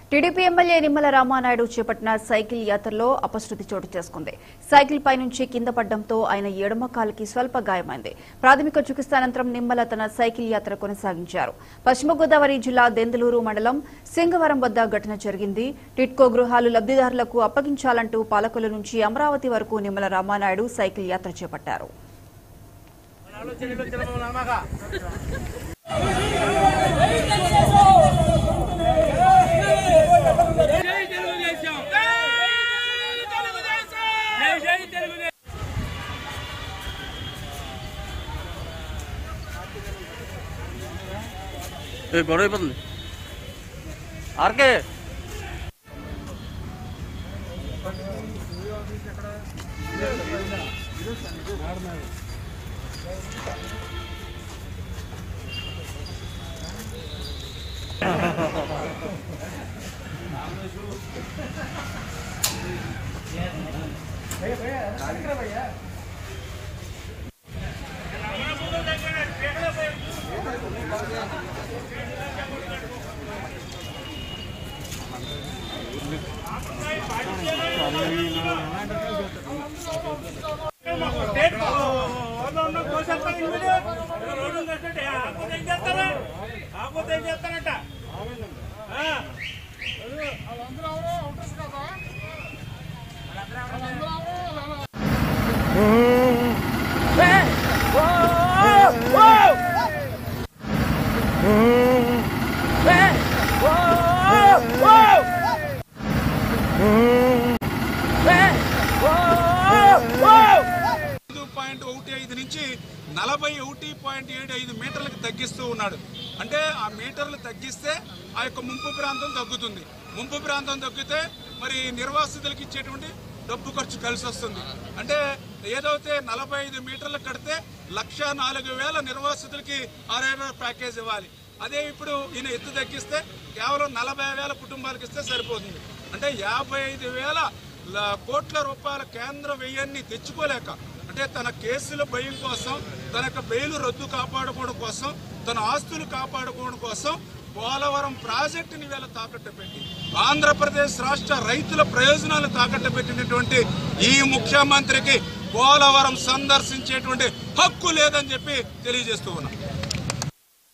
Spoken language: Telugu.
టీడీపీ ఎమ్మెల్యే నిమ్మల రామానాయుడు చేపట్టిన సైకిల్ యాత్రలో అపశృతి చోటు చేసుకుంది సైకిల్ పై నుంచి కింద పడ్డంతో ఆయన ఎడమ కాలికి స్వల్ప గాయమైంది ప్రాథమిక చికిత్స అనంతరం నిమ్మల తన సైకిల్ యాత్ర కొనసాగించారు పశ్చిమ గోదావరి జిల్లా దెందులూరు మండలం సింగవరం వద్ద ఘటన జరిగింది టిట్కో గృహాలు లబ్దిదారులకు అప్పగించాలంటూ పాలకుల నుంచి అమరావతి వరకు నిమ్మల రామానాయుడు సైకిల్ యాత్ర చేపట్టారు జై తెలుగుదేశం జై తెలుగుదేశం జై జై తెలుగుదేశం ఏ గొడవ అయిపోతుంది ఆర్కే ఐదు పాయింట్ ఒకటి ఐదు నుంచి నలభై ఒకటి పాయింట్ ఏడు ఐదు మీటర్లకు తగ్గిస్తూ ఉన్నాడు అంటే ఆ మీటర్లు తగ్గిస్తే ఆ యొక్క ముంపు ప్రాంతం తగ్గుతుంది ముంపు ప్రాంతం తగ్గితే మరి నిర్వాసితులకు ఇచ్చేటువంటి డబ్బు ఖర్చు కలిసి వస్తుంది అంటే ఏదైతే నలభై ఐదు మీటర్లు కడితే లక్ష నాలుగు వేల నిర్వాసితులకి ఆర్ఆర్ ప్యాకేజ్ ఇవ్వాలి అదే ఇప్పుడు ఈయన ఎత్తు తగ్గిస్తే కేవలం నలభై వేల కుటుంబాలకు ఇస్తే సరిపోతుంది అంటే యాభై ఐదు వేల ల- కోట్ల రూపాయల కేంద్ర వ్యయాన్ని తెచ్చుకోలేక అంటే తన కేసుల భయం కోసం తన యొక్క బెయిల్ రద్దు కాపాడుకోవడం కోసం తన ఆస్తులు కాపాడుకోవడం కోసం పోలవరం ప్రాజెక్టుని వేళ తాకట్టు పెట్టి ఆంధ్రప్రదేశ్ రాష్ట్ర రైతుల ప్రయోజనాలు తాకట్టు పెట్టినటువంటి ఈ ముఖ్యమంత్రికి పోలవరం సందర్శించేటువంటి హక్కు లేదని చెప్పి తెలియజేస్తూ ఉన్నాం